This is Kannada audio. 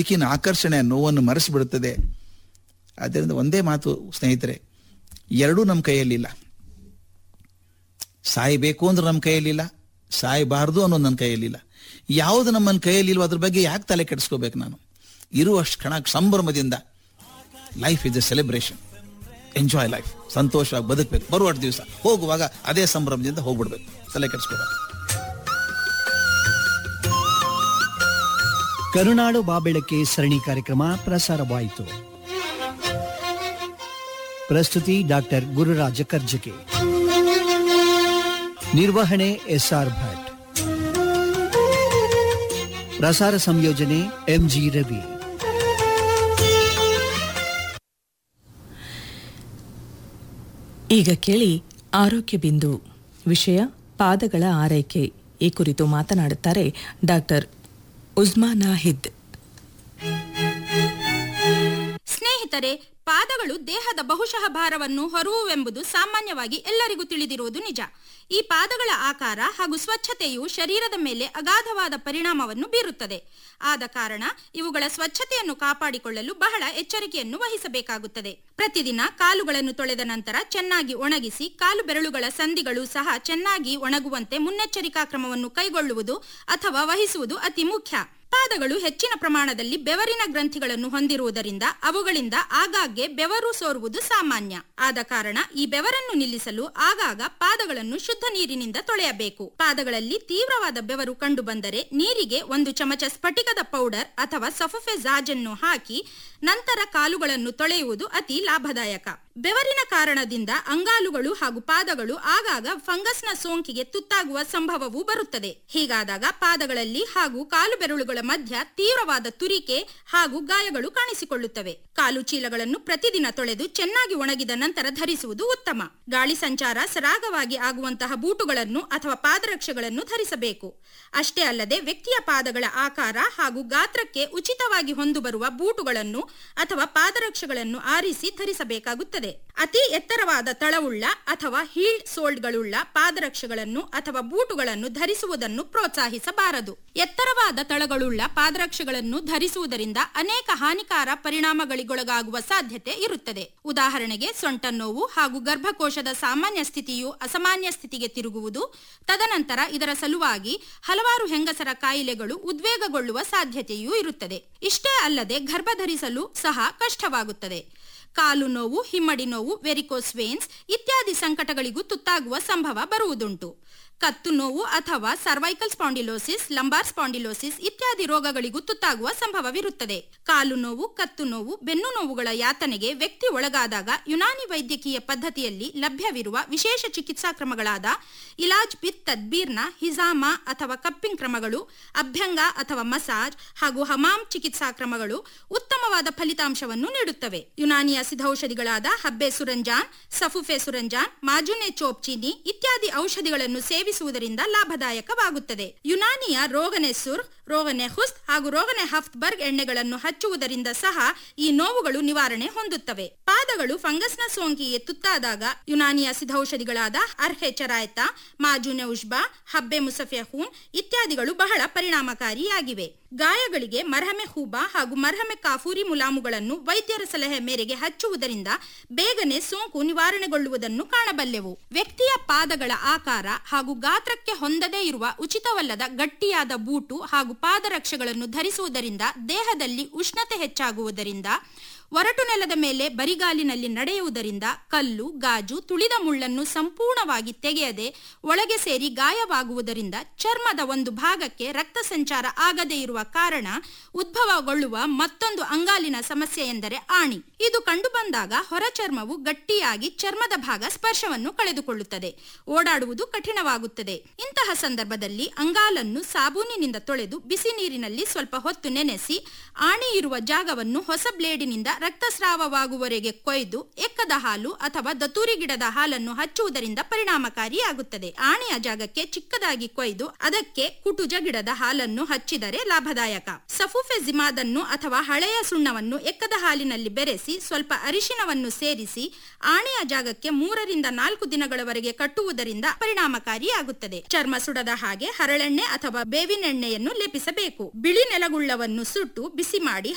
ಬದುಕಿನ ಆಕರ್ಷಣೆ ನೋವನ್ನು ಮರೆಸಿಬಿಡುತ್ತದೆ ಆದ್ದರಿಂದ ಒಂದೇ ಮಾತು ಸ್ನೇಹಿತರೆ ಎರಡೂ ನಮ್ಮ ಕೈಯಲ್ಲಿಲ್ಲ ಸಾಯಬೇಕು ಅಂದ್ರೆ ನಮ್ಮ ಕೈಯಲ್ಲಿಲ್ಲ ಸಾಯಬಾರ್ದು ಅನ್ನೋದು ನನ್ನ ಕೈಯಲ್ಲಿಲ್ಲ ಯಾವುದು ನಮ್ಮನ್ನ ಕೈಯಲ್ಲಿಲ್ವೋ ಅದ್ರ ಬಗ್ಗೆ ಯಾಕೆ ತಲೆ ಕೆಡಿಸ್ಕೋಬೇಕು ನಾನು ಇರುವಷ್ಟು ಕ್ಷಣ ಸಂಭ್ರಮದಿಂದ life is a celebration enjoy life ಸಂತೋಷವಾಗಿ ಬದುಕಬೇಕು ಬರುವ ದಿವಸ ಹೋಗುವಾಗ ಅದೇ ಸಂಭ್ರಮದಿಂದ ಹೋಗ್ಬಿಡ್ಬೇಕು ತಲೆ ಕೆಡಿಸ್ಕೋಬೇಕು ಕರುನಾಡು ಬಾಬೆಳಕೆ ಸರಣಿ ಕಾರ್ಯಕ್ರಮ ಪ್ರಸಾರವಾಯಿತು ಪ್ರಸ್ತುತಿ ಡಾಕ್ಟರ್ ಗುರುರಾಜ ಕರ್ಜಕೆ ನಿರ್ವಹಣೆ ಎಸ್ಆರ್ ಭಟ್ ಪ್ರಸಾರ ಸಂಯೋಜನೆ ಎಂಜಿ ರವಿ ಈಗ ಕೇಳಿ ಆರೋಗ್ಯ ಬಿಂದು ವಿಷಯ ಪಾದಗಳ ಆರೈಕೆ ಈ ಕುರಿತು ಮಾತನಾಡುತ್ತಾರೆ ಡಾಕ್ಟರ್ ಉಸ್ಮಾನಾ ಹಿದ್ ಸ್ನೇಹಿತರೆ ಪಾದಗಳು ದೇಹದ ಬಹುಶಃ ಭಾರವನ್ನು ಹೊರುವುವೆಂಬುದು ಸಾಮಾನ್ಯವಾಗಿ ಎಲ್ಲರಿಗೂ ತಿಳಿದಿರುವುದು ನಿಜ ಈ ಪಾದಗಳ ಆಕಾರ ಹಾಗೂ ಸ್ವಚ್ಛತೆಯು ಶರೀರದ ಮೇಲೆ ಅಗಾಧವಾದ ಪರಿಣಾಮವನ್ನು ಬೀರುತ್ತದೆ ಆದ ಕಾರಣ ಇವುಗಳ ಸ್ವಚ್ಛತೆಯನ್ನು ಕಾಪಾಡಿಕೊಳ್ಳಲು ಬಹಳ ಎಚ್ಚರಿಕೆಯನ್ನು ವಹಿಸಬೇಕಾಗುತ್ತದೆ ಪ್ರತಿದಿನ ಕಾಲುಗಳನ್ನು ತೊಳೆದ ನಂತರ ಚೆನ್ನಾಗಿ ಒಣಗಿಸಿ ಕಾಲು ಬೆರಳುಗಳ ಸಂಧಿಗಳು ಸಹ ಚೆನ್ನಾಗಿ ಒಣಗುವಂತೆ ಮುನ್ನೆಚ್ಚರಿಕಾ ಕ್ರಮವನ್ನು ಕೈಗೊಳ್ಳುವುದು ಅಥವಾ ವಹಿಸುವುದು ಅತಿ ಮುಖ್ಯ ಪಾದಗಳು ಹೆಚ್ಚಿನ ಪ್ರಮಾಣದಲ್ಲಿ ಬೆವರಿನ ಗ್ರಂಥಿಗಳನ್ನು ಹೊಂದಿರುವುದರಿಂದ ಅವುಗಳಿಂದ ಆಗಾಗ್ಗೆ ಬೆವರು ಸೋರುವುದು ಸಾಮಾನ್ಯ ಆದ ಕಾರಣ ಈ ಬೆವರನ್ನು ನಿಲ್ಲಿಸಲು ಆಗಾಗ ಪಾದಗಳನ್ನು ಶುದ್ಧ ನೀರಿನಿಂದ ತೊಳೆಯಬೇಕು ಪಾದಗಳಲ್ಲಿ ತೀವ್ರವಾದ ಬೆವರು ಕಂಡುಬಂದರೆ ನೀರಿಗೆ ಒಂದು ಚಮಚ ಸ್ಫಟಿಕದ ಪೌಡರ್ ಅಥವಾ ಸಫುಫೆಜಾಜನ್ನು ಹಾಕಿ ನಂತರ ಕಾಲುಗಳನ್ನು ತೊಳೆಯುವುದು ಅತಿ ಲಾಭದಾಯಕ ಬೆವರಿನ ಕಾರಣದಿಂದ ಅಂಗಾಲುಗಳು ಹಾಗೂ ಪಾದಗಳು ಆಗಾಗ ಫಂಗಸ್ನ ಸೋಂಕಿಗೆ ತುತ್ತಾಗುವ ಸಂಭವವೂ ಬರುತ್ತದೆ ಹೀಗಾದಾಗ ಪಾದಗಳಲ್ಲಿ ಹಾಗೂ ಕಾಲು ಬೆರಳುಗಳ ಮಧ್ಯ ತೀವ್ರವಾದ ತುರಿಕೆ ಹಾಗೂ ಗಾಯಗಳು ಕಾಣಿಸಿಕೊಳ್ಳುತ್ತವೆ ಕಾಲು ಚೀಲಗಳನ್ನು ಪ್ರತಿದಿನ ತೊಳೆದು ಚೆನ್ನಾಗಿ ಒಣಗಿದ ನಂತರ ಧರಿಸುವುದು ಉತ್ತಮ ಗಾಳಿ ಸಂಚಾರ ಸರಾಗವಾಗಿ ಆಗುವಂತಹ ಬೂಟುಗಳನ್ನು ಅಥವಾ ಪಾದರಕ್ಷೆಗಳನ್ನು ಧರಿಸಬೇಕು ಅಷ್ಟೇ ಅಲ್ಲದೆ ವ್ಯಕ್ತಿಯ ಪಾದಗಳ ಆಕಾರ ಹಾಗೂ ಗಾತ್ರಕ್ಕೆ ಉಚಿತವಾಗಿ ಹೊಂದು ಬರುವ ಬೂಟುಗಳನ್ನು ಅಥವಾ ಪಾದರಕ್ಷೆಗಳನ್ನು ಆರಿಸಿ ಧರಿಸಬೇಕಾಗುತ್ತದೆ ಅತಿ ಎತ್ತರವಾದ ತಳವುಳ್ಳ ಅಥವಾ ಹೀಲ್ಡ್ ಸೋಲ್ಡ್ಗಳುಳ್ಳ ಪಾದರಕ್ಷೆಗಳನ್ನು ಅಥವಾ ಬೂಟುಗಳನ್ನು ಧರಿಸುವುದನ್ನು ಪ್ರೋತ್ಸಾಹಿಸಬಾರದು ಎತ್ತರವಾದ ತಳಗಳುಳ್ಳ ಪಾದರಕ್ಷೆಗಳನ್ನು ಧರಿಸುವುದರಿಂದ ಅನೇಕ ಹಾನಿಕಾರ ಪರಿಣಾಮಗಳಿಗೊಳಗಾಗುವ ಸಾಧ್ಯತೆ ಇರುತ್ತದೆ ಉದಾಹರಣೆಗೆ ಸೊಂಟ ನೋವು ಹಾಗೂ ಗರ್ಭಕೋಶದ ಸಾಮಾನ್ಯ ಸ್ಥಿತಿಯು ಅಸಾಮಾನ್ಯ ಸ್ಥಿತಿಗೆ ತಿರುಗುವುದು ತದನಂತರ ಇದರ ಸಲುವಾಗಿ ಹಲವಾರು ಹೆಂಗಸರ ಕಾಯಿಲೆಗಳು ಉದ್ವೇಗಗೊಳ್ಳುವ ಸಾಧ್ಯತೆಯೂ ಇರುತ್ತದೆ ಇಷ್ಟೇ ಅಲ್ಲದೆ ಗರ್ಭ ಧರಿಸಲು ಸಹ ಕಷ್ಟವಾಗುತ್ತದೆ ಕಾಲು ನೋವು ಹಿಮ್ಮಡಿ ನೋವು ವೆರಿಕೋಸ್ ವೇನ್ಸ್ ಇತ್ಯಾದಿ ಸಂಕಟಗಳಿಗೂ ತುತ್ತಾಗುವ ಸಂಭವ ಬರುವುದುಂಟು ಕತ್ತು ನೋವು ಅಥವಾ ಸರ್ವೈಕಲ್ ಸ್ಪಾಂಡಿಲೋಸಿಸ್ ಲಂಬಾರ್ ಸ್ಪಾಂಡಿಲೋಸಿಸ್ ಇತ್ಯಾದಿ ರೋಗಗಳಿಗೂ ತುತ್ತಾಗುವ ಸಂಭವವಿರುತ್ತದೆ ಕಾಲು ನೋವು ಕತ್ತು ನೋವು ಬೆನ್ನು ನೋವುಗಳ ಯಾತನೆಗೆ ವ್ಯಕ್ತಿ ಒಳಗಾದಾಗ ಯುನಾನಿ ವೈದ್ಯಕೀಯ ಪದ್ಧತಿಯಲ್ಲಿ ಲಭ್ಯವಿರುವ ವಿಶೇಷ ಚಿಕಿತ್ಸಾ ಕ್ರಮಗಳಾದ ಇಲಾಜ್ ಬಿತ್ ತದ್ಬೀರ್ನ ಹಿಜಾಮ ಅಥವಾ ಕಪ್ಪಿಂಗ್ ಕ್ರಮಗಳು ಅಭ್ಯಂಗ ಅಥವಾ ಮಸಾಜ್ ಹಾಗೂ ಹಮಾಮ್ ಚಿಕಿತ್ಸಾ ಕ್ರಮಗಳು ಉತ್ತಮವಾದ ಫಲಿತಾಂಶವನ್ನು ನೀಡುತ್ತವೆ ಯುನಾನಿಯ ಸಿದ್ಧೌಷಧಿಗಳಾದ ಹಬ್ಬೆ ಸುರಂಜಾನ್ ಸಫುಫೆ ಸುರಂಜಾನ್ ಮಾಜುನೆ ಚೋಪ್ಚೀನಿ ಇತ್ಯಾದಿ ಔಷಧಿಗಳನ್ನು ಸೇವಿಸುವುದರಿಂದ ಲಾಭದಾಯಕವಾಗುತ್ತದೆ ಯುನಾನಿಯ ರೋಗನೆ ಸುರ್ ರೋಗನೆ ಹುಸ್ತ್ ಹಾಗೂ ರೋಗನೆ ಹಫ್ಟ್ಬರ್ಗ್ ಎಣ್ಣೆಗಳನ್ನು ಹಚ್ಚುವುದರಿಂದ ಸಹ ಈ ನೋವುಗಳು ನಿವಾರಣೆ ಹೊಂದುತ್ತವೆ ಪಾದಗಳು ಫಂಗಸ್ನ ಸೋಂಕಿಗೆ ತುತ್ತಾದಾಗ ಯುನಾನಿಯ ಸಿದ್ಧೌಷಧಿಗಳಾದ ಅರ್ಹೆ ಚರಾಯ್ತ ಮಾಜುನೆ ಉಷ್ಬಾ ಹಬ್ಬೆ ಮುಸಫೆ ಹೂನ್ ಇತ್ಯಾದಿಗಳು ಬಹಳ ಪರಿಣಾಮಕಾರಿಯಾಗಿವೆ ಗಾಯಗಳಿಗೆ ಮರಹಮೆ ಹೂಬಾ ಹಾಗೂ ಮರಹಮೆ ಕಾಫೂರಿ ಮುಲಾಮುಗಳನ್ನು ವೈದ್ಯರ ಸಲಹೆ ಮೇರೆಗೆ ಹಚ್ಚುವುದರಿಂದ ಬೇಗನೆ ಸೋಂಕು ನಿವಾರಣೆಗೊಳ್ಳುವುದನ್ನು ಕಾಣಬಲ್ಲೆವು ವ್ಯಕ್ತಿಯ ಪಾದಗಳ ಆಕಾರ ಹಾಗೂ ಗಾತ್ರಕ್ಕೆ ಹೊಂದದೇ ಇರುವ ಉಚಿತವಲ್ಲದ ಗಟ್ಟಿಯಾದ ಬೂಟು ಹಾಗೂ ಪಾದರಕ್ಷೆಗಳನ್ನು ಧರಿಸುವುದರಿಂದ ದೇಹದಲ್ಲಿ ಉಷ್ಣತೆ ಹೆಚ್ಚಾಗುವುದರಿಂದ ಒರಟು ನೆಲದ ಮೇಲೆ ಬರಿಗಾಲಿನಲ್ಲಿ ನಡೆಯುವುದರಿಂದ ಕಲ್ಲು ಗಾಜು ತುಳಿದ ಮುಳ್ಳನ್ನು ಸಂಪೂರ್ಣವಾಗಿ ತೆಗೆಯದೆ ಒಳಗೆ ಸೇರಿ ಗಾಯವಾಗುವುದರಿಂದ ಚರ್ಮದ ಒಂದು ಭಾಗಕ್ಕೆ ರಕ್ತ ಸಂಚಾರ ಆಗದೇ ಇರುವ ಕಾರಣ ಉದ್ಭವಗೊಳ್ಳುವ ಮತ್ತೊಂದು ಅಂಗಾಲಿನ ಸಮಸ್ಯೆ ಎಂದರೆ ಆಣಿ ಇದು ಕಂಡುಬಂದಾಗ ಹೊರಚರ್ಮವು ಗಟ್ಟಿಯಾಗಿ ಚರ್ಮದ ಭಾಗ ಸ್ಪರ್ಶವನ್ನು ಕಳೆದುಕೊಳ್ಳುತ್ತದೆ ಓಡಾಡುವುದು ಕಠಿಣವಾಗುತ್ತದೆ ಇಂತಹ ಸಂದರ್ಭದಲ್ಲಿ ಅಂಗಾಲನ್ನು ಸಾಬೂನಿನಿಂದ ತೊಳೆದು ಬಿಸಿ ನೀರಿನಲ್ಲಿ ಸ್ವಲ್ಪ ಹೊತ್ತು ನೆನೆಸಿ ಆಣಿ ಇರುವ ಜಾಗವನ್ನು ಹೊಸ ಬ್ಲೇಡಿನಿಂದ ರಕ್ತಸ್ರಾವವಾಗುವವರೆಗೆ ಕೊಯ್ದು ಎಕ್ಕದ ಹಾಲು ಅಥವಾ ದತೂರಿ ಗಿಡದ ಹಾಲನ್ನು ಹಚ್ಚುವುದರಿಂದ ಪರಿಣಾಮಕಾರಿಯಾಗುತ್ತದೆ ಆಣೆಯ ಜಾಗಕ್ಕೆ ಚಿಕ್ಕದಾಗಿ ಕೊಯ್ದು ಅದಕ್ಕೆ ಕುಟುಜ ಗಿಡದ ಹಾಲನ್ನು ಹಚ್ಚಿದರೆ ಲಾಭದಾಯಕ ಸಫುಫೆಜಿಮಾದನ್ನು ಅಥವಾ ಹಳೆಯ ಸುಣ್ಣವನ್ನು ಎಕ್ಕದ ಹಾಲಿನಲ್ಲಿ ಬೆರೆಸಿ ಸ್ವಲ್ಪ ಅರಿಶಿನವನ್ನು ಸೇರಿಸಿ ಆಣೆಯ ಜಾಗಕ್ಕೆ ಮೂರರಿಂದ ನಾಲ್ಕು ದಿನಗಳವರೆಗೆ ಕಟ್ಟುವುದರಿಂದ ಪರಿಣಾಮಕಾರಿಯಾಗುತ್ತದೆ ಚರ್ಮ ಸುಡದ ಹಾಗೆ ಹರಳೆಣ್ಣೆ ಅಥವಾ ಬೇವಿನೆಣ್ಣೆಯನ್ನು ಲೇಪಿಸಬೇಕು ಬಿಳಿ ನೆಲಗುಳ್ಳವನ್ನು ಸುಟ್ಟು ಬಿಸಿ ಮಾಡಿ